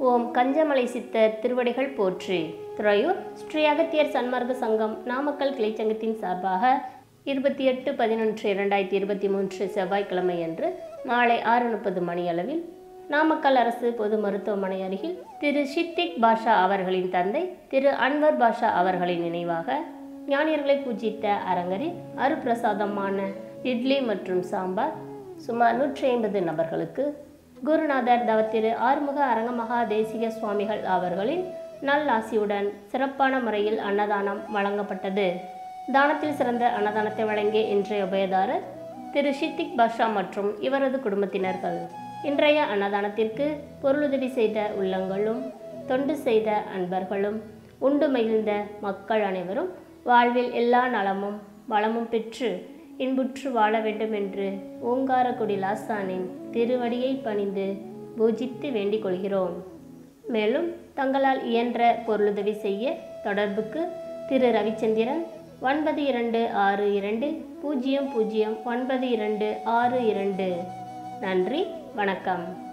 ஓம் கஞ்சமலை சித்தர் திருவடிகள் போற்றி துறையூர் ஸ்ரீ அகத்தியர் சன்மார்க்க சங்கம் நாமக்கல் கிளைச்சங்கத்தின் சார்பாக இருபத்தி எட்டு பதினொன்று இரண்டாயிரத்தி இருபத்தி மூன்று செவ்வாய்க்கிழமை அன்று மாலை ஆறு முப்பது மணியளவில் நாமக்கல் அரசு பொது மருத்துவமனை அருகில் திரு ஷித்திக் பாஷா அவர்களின் தந்தை திரு அன்வர் பாஷா அவர்களின் நினைவாக ஞானியர்களை பூஜித்த அரங்கரில் அருப்பிரசாதமான இட்லி மற்றும் சாம்பார் சுமார் நூற்றி ஐம்பது நபர்களுக்கு குருநாதர் தவத்திரு ஆறுமுக அரங்கமகா தேசிக சுவாமிகள் அவர்களின் நல்லாசியுடன் சிறப்பான முறையில் அன்னதானம் வழங்கப்பட்டது தானத்தில் சிறந்த அன்னதானத்தை வழங்கிய இன்றைய உபயதாரர் திரு ஷித்திக் பாஷா மற்றும் இவரது குடும்பத்தினர்கள் இன்றைய அன்னதானத்திற்கு பொருளுதவி செய்த உள்ளங்களும் தொண்டு செய்த அன்பர்களும் உண்டு மகிழ்ந்த மக்கள் அனைவரும் வாழ்வில் எல்லா நலமும் வளமும் பெற்று இன்புற்று வாழ வேண்டும் என்று ஓங்காரக்குடி லாசானின் திருவடியை பணிந்து பூஜித்து வேண்டிக் கொள்கிறோம் மேலும் தங்களால் இயன்ற பொருளுதவி செய்ய தொடர்புக்கு திரு ரவிச்சந்திரன் ஒன்பது இரண்டு ஆறு இரண்டு பூஜ்ஜியம் பூஜ்ஜியம் ஒன்பது இரண்டு ஆறு இரண்டு நன்றி வணக்கம்